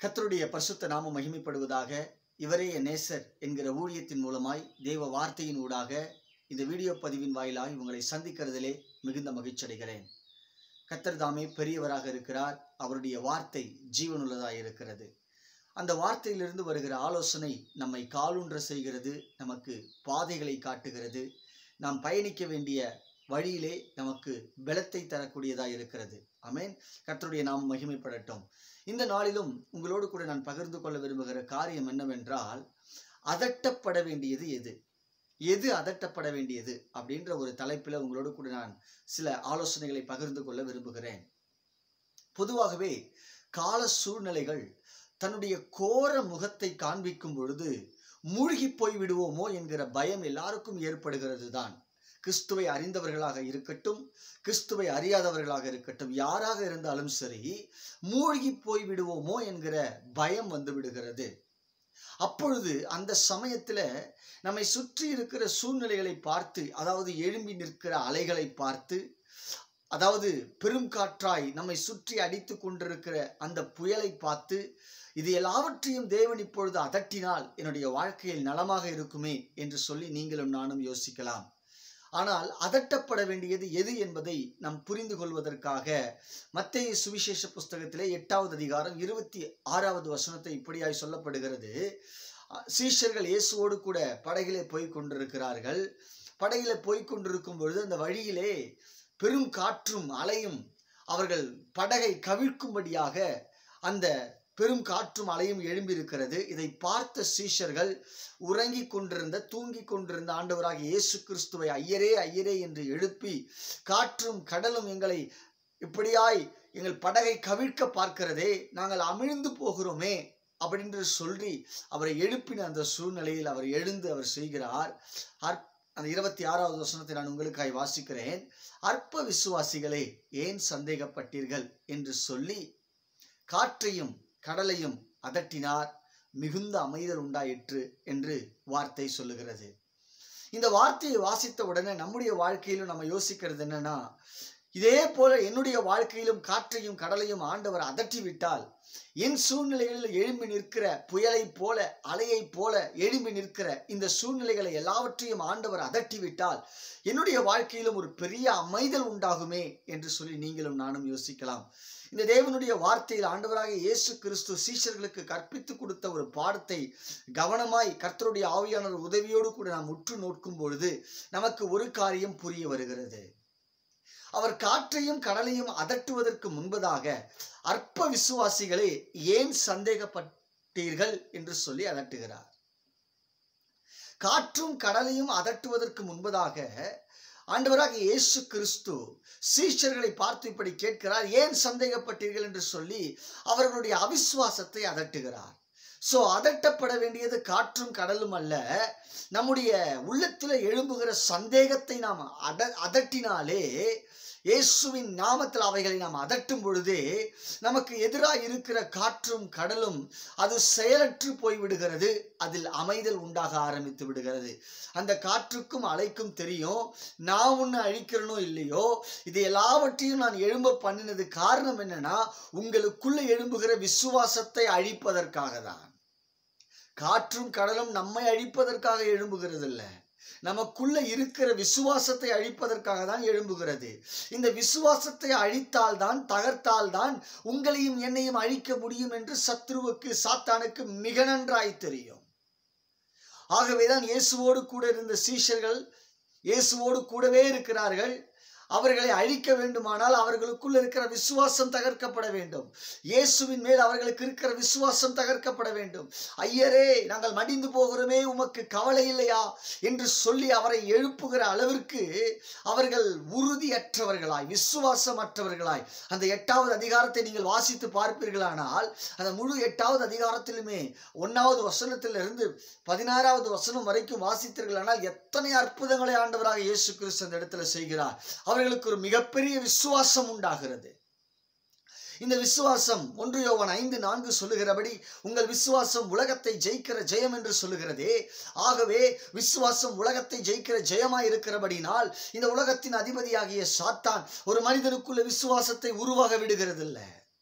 கர்த்தருடைய பரிசுத்த நாமம் மகிமைப்படுவதாக இவரே என் நேசர் என்கிற ஊழியத்தின் மூலமாய் தேவ வார்த்தையின் ஊடாக இந்த வீடியோ பதிவின் வாயிலாய் உங்களை சந்திக்கிறதிலே மிகுந்த மகிழ்ச்சி அடைகிறேன் கர்த்தர் தாமே பெரியவராக இருக்கிறார் அவருடைய வார்த்தை ஜீவனுள்ளதாக இருக்கிறது அந்த வார்த்தையிலிருந்து வருகிற ஆலோசனை நம்மை காலூன்ற செய்கிறது நமக்கு பாதைகளை காட்டுகிறது நாம் பயணிக்க வேண்டிய வழியிலே நமக்கு பலத்தை தரக்கூடியதாக இருக்கிறது அமேன் கர்த்தருடைய நாம் மகிமைப்படட்டும் இந்த நாளிலும் உங்களோடு கூட நான் பகிர்ந்து கொள்ள விரும்புகிற காரியம் என்னவென்றால் அதட்டப்பட வேண்டியது எது எது அதட்டப்பட வேண்டியது அப்படின்ற ஒரு தலைப்பில் உங்களோடு கூட நான் சில ஆலோசனைகளை பகிர்ந்து கொள்ள விரும்புகிறேன் பொதுவாகவே கால சூழ்நிலைகள் தன்னுடைய கோர முகத்தை காண்பிக்கும் பொழுது மூழ்கி போய் விடுவோமோ என்கிற பயம் எல்லாருக்கும் ஏற்படுகிறது தான் கிறிஸ்துவை அறிந்தவர்களாக இருக்கட்டும் கிறிஸ்துவை அறியாதவர்களாக இருக்கட்டும் யாராக இருந்தாலும் சரி மூழ்கி போய் விடுவோமோ என்கிற பயம் வந்து விடுகிறது அப்பொழுது அந்த சமயத்துல நம்மை சுற்றி இருக்கிற சூழ்நிலைகளை பார்த்து அதாவது எழும்பி நிற்கிற அலைகளை பார்த்து அதாவது பெரும் காற்றாய் நம்மை சுற்றி அடித்து கொண்டிருக்கிற அந்த புயலை பார்த்து இது எல்லாவற்றையும் தேவன் இப்பொழுது அதட்டினால் என்னுடைய வாழ்க்கையில் நலமாக இருக்குமே என்று சொல்லி நீங்களும் நானும் யோசிக்கலாம் ஆனால் அதட்டப்பட வேண்டியது எது என்பதை நாம் புரிந்து கொள்வதற்காக மத்திய சுவிசேஷ புஸ்தகத்திலே எட்டாவது அதிகாரம் இருபத்தி ஆறாவது வசனத்தை இப்படியாய் சொல்லப்படுகிறது சீஷர்கள் இயேசுவோடு கூட படகிலே போய் கொண்டிருக்கிறார்கள் படகிலே போய் கொண்டிருக்கும் பொழுது அந்த வழியிலே பெரும் காற்றும் அலையும் அவர்கள் படகை கவிழ்க்கும்படியாக அந்த பெரும் காற்றும் அலையும் எழும்பியிருக்கிறது இதை பார்த்த சீஷர்கள் உறங்கி கொண்டிருந்த தூங்கி கொண்டிருந்த ஆண்டவராக இயேசு கிறிஸ்துவை ஐயரே ஐயரே என்று எழுப்பி காற்றும் கடலும் எங்களை இப்படியாய் எங்கள் படகை கவிழ்க்க பார்க்கிறதே நாங்கள் அமிழ்ந்து போகிறோமே அப்படின்று சொல்லி அவரை எழுப்பின அந்த சூழ்நிலையில் அவர் எழுந்து அவர் செய்கிறார் அந்த இருபத்தி ஆறாவது வசனத்தை நான் உங்களுக்காய் வாசிக்கிறேன் அற்ப விசுவாசிகளே ஏன் சந்தேகப்பட்டீர்கள் என்று சொல்லி காற்றையும் கடலையும் அதட்டினார் மிகுந்த அமைதல் உண்டாயிற்று என்று வார்த்தை சொல்லுகிறது இந்த வார்த்தையை வாசித்த உடனே நம்முடைய வாழ்க்கையிலும் நம்ம யோசிக்கிறது என்னன்னா இதே போல என்னுடைய வாழ்க்கையிலும் காற்றையும் கடலையும் ஆண்டவர் அதட்டி விட்டால் என் சூழ்நிலைகளில் எழும்பி நிற்கிற புயலை போல அலையை போல எழும்பி நிற்கிற இந்த சூழ்நிலைகளை எல்லாவற்றையும் ஆண்டவர் அதட்டி விட்டால் என்னுடைய வாழ்க்கையிலும் ஒரு பெரிய அமைதல் உண்டாகுமே என்று சொல்லி நீங்களும் நானும் யோசிக்கலாம் இந்த தேவனுடைய வார்த்தையில் ஆண்டவராக இயேசு கிறிஸ்து சீஷர்களுக்கு கற்பித்து கொடுத்த ஒரு பாடத்தை கவனமாய் கர்த்தருடைய ஆவியானவர் உதவியோடு கூட நாம் உற்று நோக்கும் பொழுது நமக்கு ஒரு காரியம் புரிய வருகிறது அவர் காற்றையும் கடலையும் அதட்டுவதற்கு முன்பதாக அற்ப விசுவாசிகளே ஏன் சந்தேகப்பட்டீர்கள் என்று சொல்லி அதட்டுகிறார் காற்றும் கடலையும் அதட்டுவதற்கு முன்பதாக ஆண்டவராக இயேசு கிறிஸ்து சீஷர்களை பார்த்து இப்படி கேட்கிறார் ஏன் சந்தேகப்பட்டீர்கள் என்று சொல்லி அவர்களுடைய அவிசுவாசத்தை அதட்டுகிறார் ஸோ அதட்டப்பட வேண்டியது காற்றும் கடலும் அல்ல நம்முடைய உள்ளத்தில் எழும்புகிற சந்தேகத்தை நாம் அட அதட்டினாலே இயேசுவின் நாமத்தில் அவைகளை நாம் அதட்டும் பொழுதே நமக்கு எதிராக இருக்கிற காற்றும் கடலும் அது செயலற்று போய்விடுகிறது அதில் அமைதல் உண்டாக ஆரம்பித்து விடுகிறது அந்த காற்றுக்கும் அலைக்கும் தெரியும் நான் ஒன்று அழிக்கிறனோ இல்லையோ இது எல்லாவற்றையும் நான் எழும்ப பண்ணினது காரணம் என்னன்னா உங்களுக்குள்ள எழும்புகிற விசுவாசத்தை அழிப்பதற்காக தான் காற்றும் கடலும் நம்மை அழிப்பதற்காக எழும்புகிறது இல்லை நமக்குள்ள இருக்கிற விசுவாசத்தை அழிப்பதற்காக தான் எழும்புகிறது இந்த விசுவாசத்தை அழித்தால்தான் தகர்த்தால்தான் உங்களையும் என்னையும் அழிக்க முடியும் என்று சத்ருவுக்கு சாத்தானுக்கு மிக நன்றாய் தெரியும் ஆகவேதான் இயேசுவோடு கூட இருந்த சீஷர்கள் இயேசுவோடு கூடவே இருக்கிறார்கள் அவர்களை அழிக்க வேண்டுமானால் அவர்களுக்குள் இருக்கிற விசுவாசம் தகர்க்கப்பட வேண்டும் இயேசுவின் மேல் அவர்களுக்கு இருக்கிற விசுவாசம் தகர்க்கப்பட வேண்டும் ஐயரே நாங்கள் மடிந்து போகிறோமே உமக்கு கவலை இல்லையா என்று சொல்லி அவரை எழுப்புகிற அளவிற்கு அவர்கள் உறுதியற்றவர்களாய் விசுவாசமற்றவர்களாய் அந்த எட்டாவது அதிகாரத்தை நீங்கள் வாசித்து பார்ப்பீர்களானால் அந்த முழு எட்டாவது அதிகாரத்திலுமே ஒன்னாவது வசனத்திலிருந்து பதினாறாவது வசனம் வரைக்கும் வாசித்தீர்களானால் எத்தனை அற்புதங்களை ஆண்டவராக இயேசு கிறிஸ்து அந்த இடத்துல செய்கிறார் அவர்களுக்கு ஒரு மிகப்பெரிய விசுவாசம் உண்டாகிறது இந்த விசுவாசம் ஒன்று யோவான் ஐந்து நான்கு சொல்லுகிறபடி உங்கள் விசுவாசம் உலகத்தை ஜெயிக்கிற ஜெயம் என்று சொல்லுகிறதே ஆகவே விசுவாசம் உலகத்தை ஜெயிக்கிற ஜெயமாய் இருக்கிறபடினால் இந்த உலகத்தின் அதிபதியாகிய சாத்தான் ஒரு மனிதனுக்குள்ள விசுவாசத்தை உருவாக விடுகிறதில்லை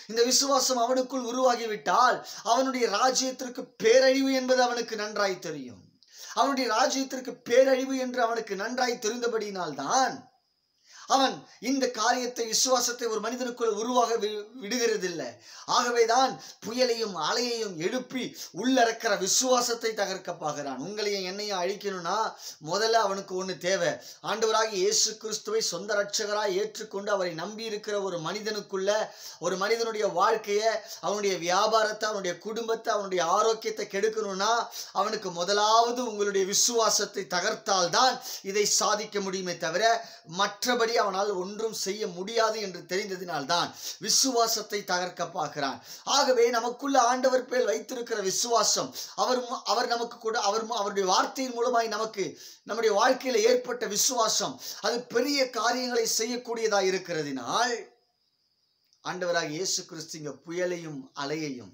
இந்த விசுவாசம் அவனுக்குள் உருவாகிவிட்டால் அவனுடைய ராஜ்யத்திற்கு பேரழிவு என்பது அவனுக்கு நன்றாய் தெரியும் அவனுடைய ராஜ்யத்திற்கு பேரழிவு என்று அவனுக்கு நன்றாய் தெரிந்தபடியினால்தான் அவன் இந்த காரியத்தை விசுவாசத்தை ஒரு மனிதனுக்குள் உருவாக வி- விடுகிறதில்லை ஆகவேதான் புயலையும் அலையையும் எழுப்பி உள்ளறக்கிற விசுவாசத்தை தகர்க்க பார்க்கிறான் உங்களையும் என்னையும் அழிக்கணும்னா முதல்ல அவனுக்கு ஒன்று தேவை ஆண்டவராகி இயேசு கிறிஸ்துவை சொந்த ரட்சகராய் ஏற்றுக்கொண்டு அவரை நம்பி இருக்கிற ஒரு மனிதனுக்குள்ள ஒரு மனிதனுடைய வாழ்க்கையை அவனுடைய வியாபாரத்தை அவனுடைய குடும்பத்தை அவனுடைய ஆரோக்கியத்தை கெடுக்கணும்னா அவனுக்கு முதலாவது உங்களுடைய விசுவாசத்தை தகர்த்தால்தான் இதை சாதிக்க முடியுமே தவிர மற்றபடி அவனால் ஒன்றும் செய்ய முடியாது என்று தெரிந்ததினால்தான் விசுவாசத்தை தகர்க்க பார்க்கிறான் ஆகவே நமக்குள்ள ஆண்டவர் பேர் வைத்திருக்கிற விசுவாசம் அவர் மு- அவர் நமக்கு கூட அவர் மு- அவருடைய வார்த்தையின் மூலமாய் நமக்கு நம்முடைய வாழ்க்கையில ஏற்பட்ட விசுவாசம் அது பெரிய காரியங்களை செய்யக்கூடியதா இருக்கிறதினால் ஆண்டவராக இயேசு கிறிஸ்து இங்க புயலையும் அலையையும்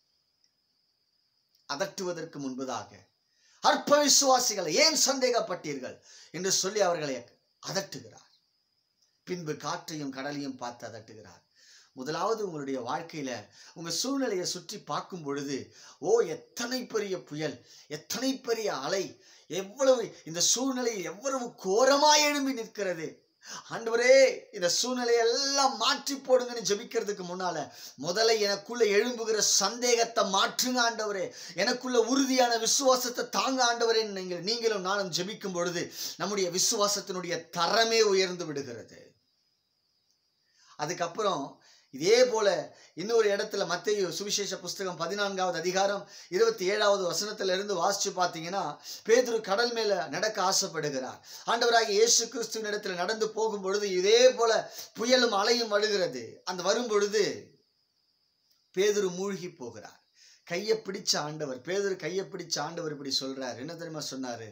அதட்டுவதற்கு முன்பதாக அற்ப விசுவாசிகளை ஏன் சந்தேகப்பட்டீர்கள் என்று சொல்லி அவர்களை அதட்டுகிறார் பின்பு காற்றையும் கடலையும் பார்த்து அதட்டுகிறார் முதலாவது உங்களுடைய வாழ்க்கையில உங்க சூழ்நிலையை சுற்றி பார்க்கும் பொழுது ஓ எத்தனை பெரிய புயல் எத்தனை பெரிய அலை எவ்வளவு இந்த சூழ்நிலை எவ்வளவு கோரமாய் எழும்பி நிற்கிறது ஆண்டவரே இந்த சூழ்நிலையை எல்லாம் மாற்றி போடுங்கன்னு ஜெபிக்கிறதுக்கு முன்னால முதல்ல எனக்குள்ள எழும்புகிற சந்தேகத்தை மாற்றுங்க ஆண்டவரே எனக்குள்ள உறுதியான விசுவாசத்தை தாங்க ஆண்டவரே நீங்கள் நீங்களும் நானும் ஜெபிக்கும் பொழுது நம்முடைய விசுவாசத்தினுடைய தரமே உயர்ந்து விடுகிறது அதுக்கப்புறம் இதே போல இன்னொரு இடத்துல மத்தேயு சுவிசேஷ புஸ்தகம் பதினான்காவது அதிகாரம் இருபத்தி ஏழாவது வசனத்துல இருந்து வாசிச்சு பார்த்தீங்கன்னா பேதுரு கடல் மேல நடக்க ஆசைப்படுகிறார் ஆண்டவராகிய இயேசு கிறிஸ்துவின் இடத்துல நடந்து போகும் பொழுது இதே போல புயலும் அலையும் வருகிறது அந்த வரும் பொழுது பேதுரு மூழ்கி போகிறார் கையை பிடிச்ச ஆண்டவர் பேதுரு கையை பிடிச்ச ஆண்டவர் இப்படி சொல்றார் என்ன தெரியுமா சொன்னாரு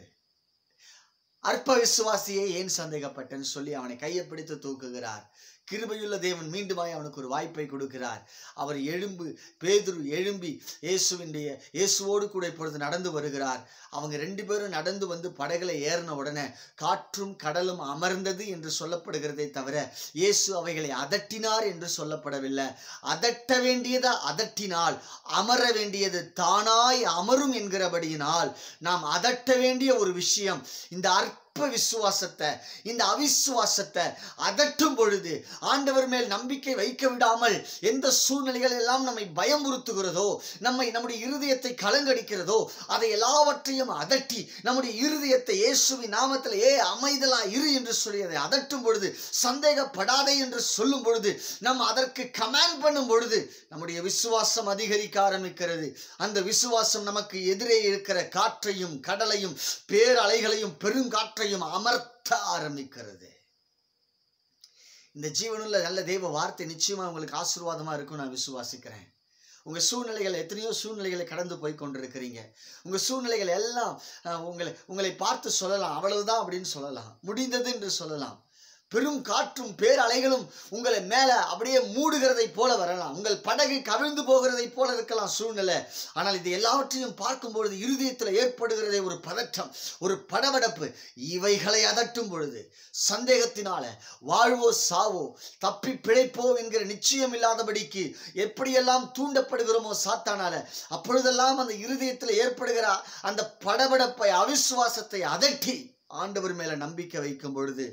அற்ப விசுவாசியே ஏன் சந்தேகப்பட்டேன்னு சொல்லி அவனை கையை பிடித்து தூக்குகிறார் கிருபையுள்ள தேவன் மீண்டுமாய் அவனுக்கு ஒரு வாய்ப்பை கொடுக்கிறார் அவர் எழும்பு பேதுரு எழும்பி இயேசுவினுடைய இயேசுவோடு கூட இப்பொழுது நடந்து வருகிறார் அவங்க ரெண்டு பேரும் நடந்து வந்து படகுல ஏறின உடனே காற்றும் கடலும் அமர்ந்தது என்று சொல்லப்படுகிறதே தவிர இயேசு அவைகளை அதட்டினார் என்று சொல்லப்படவில்லை அதட்ட வேண்டியதை அதட்டினால் அமர வேண்டியது தானாய் அமரும் என்கிறபடியினால் நாம் அதட்ட வேண்டிய ஒரு விஷயம் இந்த அற்ப விசுவாசத்தை இந்த அவிசுவாசத்தை அதட்டும் பொழுது ஆண்டவர் மேல் நம்பிக்கை வைக்க விடாமல் எந்த சூழ்நிலைகள் எல்லாம் நம்மை பயமுறுத்துகிறதோ நம்மை நம்முடைய இருதயத்தை கலங்கடிக்கிறதோ அதை எல்லாவற்றையும் அதட்டி நம்முடைய இருதயத்தை இயேசுவின் நாமத்தில் ஏ அமைதலா இரு என்று சொல்லி அதை அதட்டும் பொழுது சந்தேகப்படாதே என்று சொல்லும் பொழுது நம்ம அதற்கு கமாண்ட் பண்ணும் பொழுது நம்முடைய விசுவாசம் அதிகரிக்க ஆரம்பிக்கிறது அந்த விசுவாசம் நமக்கு எதிரே இருக்கிற காற்றையும் கடலையும் பேரலைகளையும் பெருங்காற்றையும் அமர்த்த ஆரம்பிக்கிறது இந்த ஜீவனுள்ள நல்ல தெய்வ வார்த்தை நிச்சயமா உங்களுக்கு ஆசீர்வாதமா இருக்கும் நான் விசுவாசிக்கிறேன் உங்க சூழ்நிலைகள் எத்தனையோ சூழ்நிலைகளை கடந்து போய் கொண்டிருக்கிறீங்க உங்க சூழ்நிலைகள் எல்லாம் அஹ், உங்களை உங்களை பார்த்து சொல்லலாம் அவ்வளவுதான் அப்படின்னு சொல்லலாம் முடிந்தது என்று சொல்லலாம் பெரும் காற்றும் பேரலைகளும் உங்களை மேல அப்படியே மூடுகிறதை போல வரலாம் உங்கள் படகு கவிழ்ந்து போகிறதை போல இருக்கலாம் சூழ்நிலை ஆனால் இது எல்லாவற்றையும் பார்க்கும் பொழுது இருதயத்தில் ஏற்படுகிறதே ஒரு பதற்றம் ஒரு படபடப்பு இவைகளை அதட்டும் பொழுது சந்தேகத்தினால வாழ்வோ சாவோ தப்பி பிழைப்போ என்கிற நிச்சயம் இல்லாதபடிக்கு எப்படியெல்லாம் தூண்டப்படுகிறோமோ சாத்தானால அப்பொழுதெல்லாம் அந்த இருதயத்தில் ஏற்படுகிற அந்த படபடப்பை அவிசுவாசத்தை அதட்டி ஆண்டவர் மேல நம்பிக்கை வைக்கும் பொழுது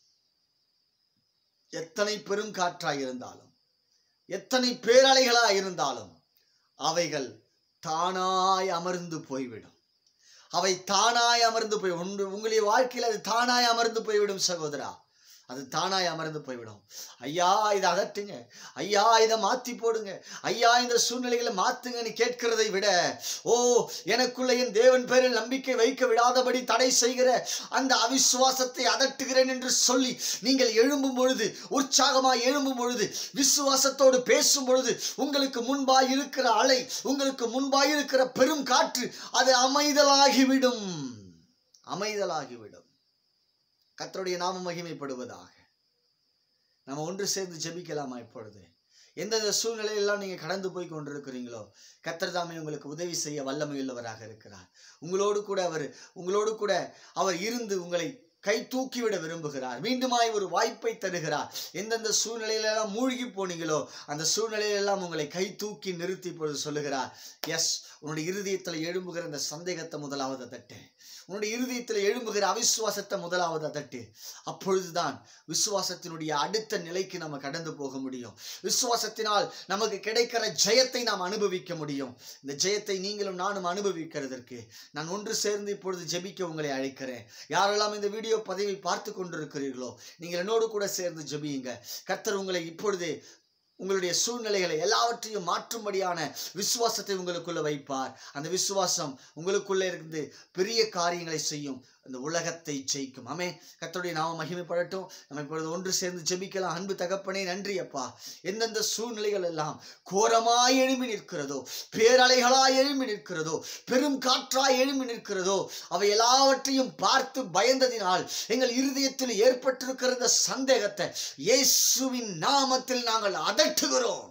எத்தனை பெருங்காற்றாய் இருந்தாலும் எத்தனை பேரலைகளாய் இருந்தாலும் அவைகள் தானாய் அமர்ந்து போய்விடும் அவை தானாய் அமர்ந்து போய் உண்டு உங்களுடைய வாழ்க்கையில் அது தானாய் அமர்ந்து போய்விடும் சகோதரா அது தானாய் அமர்ந்து போய்விடும் ஐயா இதை அதட்டுங்க ஐயா இதை மாத்தி போடுங்க ஐயா இந்த சூழ்நிலைகளை மாத்துங்கன்னு கேட்கிறதை விட ஓ எனக்குள்ள என் தேவன் பேரில் நம்பிக்கை வைக்க விடாதபடி தடை செய்கிற அந்த அவிசுவாசத்தை அதட்டுகிறேன் என்று சொல்லி நீங்கள் எழும்பும் பொழுது உற்சாகமாய் எழும்பும் பொழுது விசுவாசத்தோடு பேசும் பொழுது உங்களுக்கு முன்பாய் இருக்கிற அலை உங்களுக்கு முன்பாய் இருக்கிற பெரும் காற்று அது அமைதலாகிவிடும் அமைதலாகிவிடும் கர்த்தருடைய நாம மகிமைப்படுவதாக நம்ம ஒன்று சேர்ந்து ஜெபிக்கலாமா இப்பொழுது எந்தெந்த சூழ்நிலையெல்லாம் நீங்க கடந்து போய் கொண்டிருக்கிறீங்களோ கர்த்தர் தாமே உங்களுக்கு உதவி செய்ய வல்லமையுள்ளவராக இருக்கிறார் உங்களோடு கூட அவர் உங்களோடு கூட அவர் இருந்து உங்களை கை தூக்கிவிட விரும்புகிறார் மீண்டுமாய் ஒரு வாய்ப்பை தருகிறார் எந்தெந்த சூழ்நிலையிலெல்லாம் மூழ்கி போனீங்களோ அந்த சூழ்நிலையிலெல்லாம் உங்களை கை தூக்கி நிறுத்தி இப்பொழுது சொல்லுகிறார் எஸ் உன்னுடைய இருதயத்தில் எழும்புகிற அந்த சந்தேகத்தை முதலாவது தட்டு உன்னுடைய இருதயத்தில் எழும்புகிற அவிசுவாசத்தை முதலாவது தட்டு அப்பொழுதுதான் விசுவாசத்தினுடைய அடுத்த நிலைக்கு நம்ம கடந்து போக முடியும் விசுவாசத்தினால் நமக்கு கிடைக்கிற ஜெயத்தை நாம் அனுபவிக்க முடியும் இந்த ஜெயத்தை நீங்களும் நானும் அனுபவிக்கிறதற்கு நான் ஒன்று சேர்ந்து இப்பொழுது ஜெபிக்க உங்களை அழைக்கிறேன் யாரெல்லாம் இந்த வீடியோ பதிவை பார்த்து கொண்டிருக்கிறீர்களோ நீங்கள் என்னோடு கூட சேர்ந்து ஜெபியுங்க கர்த்தர் உங்களை இப்பொழுது உங்களுடைய சூழ்நிலைகளை எல்லாவற்றையும் மாற்றும்படியான விசுவாசத்தை உங்களுக்குள்ள வைப்பார் அந்த விசுவாசம் உங்களுக்குள்ளே இருந்து பெரிய காரியங்களை செய்யும் அந்த உலகத்தை ஜெயிக்கும் ஆமே கர்த்தருடைய நாம மகிமைப்படட்டும் நம்ம இப்பொழுது ஒன்று சேர்ந்து ஜெபிக்கலாம் அன்பு தகப்பனே நன்றி அப்பா எந்தெந்த சூழ்நிலைகள் எல்லாம் கோரமாய் எழும்பி நிற்கிறதோ பேரலைகளாய் எழும்பி நிற்கிறதோ பெரும் காற்றாய் எழும்பி நிற்கிறதோ அவை எல்லாவற்றையும் பார்த்து பயந்ததினால் எங்கள் இருதயத்தில் ஏற்பட்டிருக்கிற இந்த சந்தேகத்தை இயேசுவின் நாமத்தில் நாங்கள் அதட்டுகிறோம்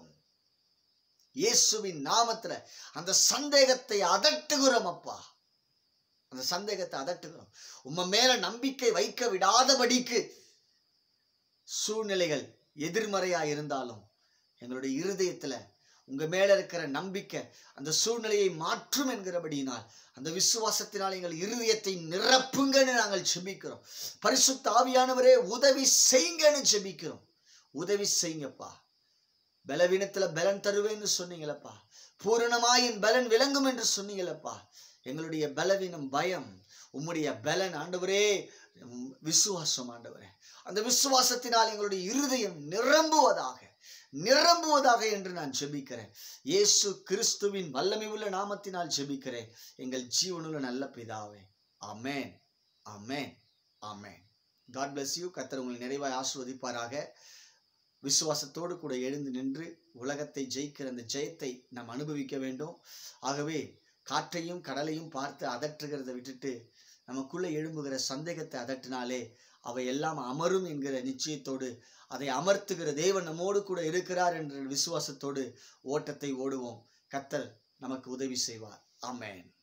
இயேசுவின் நாமத்துல அந்த சந்தேகத்தை அதட்டுகிறோம் அப்பா அந்த சந்தேகத்தை அதட்டுகிறோம் உம்ம மேல நம்பிக்கை வைக்க விடாதபடிக்கு சூழ்நிலைகள் எதிர்மறையா இருந்தாலும் எங்களுடைய இருதயத்துல உங்க மேல இருக்கிற நம்பிக்கை அந்த சூழ்நிலையை மாற்றும் என்கிறபடியினால் அந்த விசுவாசத்தினால் எங்கள் இருதயத்தை நிரப்புங்கன்னு நாங்கள் ஜெபிக்கிறோம் பரிசுத்த ஆவியானவரே உதவி செய்யுங்கன்னு ஜெபிக்கிறோம் உதவி செய்யுங்கப்பா பலவீனத்துல பலன் தருவேன்னு சொன்னீங்களப்பா பூரணமாய் என் பலன் விளங்கும் என்று சொன்னீங்களப்பா எங்களுடைய பலவீனம் பயம் உம்முடைய பலன் ஆண்டவரே உம் விசுவாசம் ஆண்டவரே அந்த விசுவாசத்தினால் எங்களுடைய இருதயம் நிரம்புவதாக நிரம்புவதாக என்று நான் ஜெபிக்கிறேன் இயேசு கிறிஸ்துவின் வல்லமை உள்ள நாமத்தினால் ஜெபிக்கிறேன் எங்கள் ஜீவனுள்ள நல்ல பிதாவே ஆமென் ஆமென் ஆமென் காட் bless யூ கர்த்தர் உங்களை நிறைவாய் ஆசிர்வதிப்பாராக விசுவாசத்தோடு கூட எழுந்து நின்று உலகத்தை ஜெயிக்கிற அந்த ஜெயத்தை நாம் அனுபவிக்க வேண்டும் ஆகவே காற்றையும் கடலையும் பார்த்து அதற்றுகிறதை விட்டுட்டு நமக்குள்ள எழும்புகிற சந்தேகத்தை அதட்டினாலே அவை எல்லாம் அமரும் என்கிற நிச்சயத்தோடு அதை அமர்த்துகிற தேவன் நம்மோடு கூட இருக்கிறார் என்ற விசுவாசத்தோடு ஓட்டத்தை ஓடுவோம் கத்தர் நமக்கு உதவி செய்வார் ஆமென்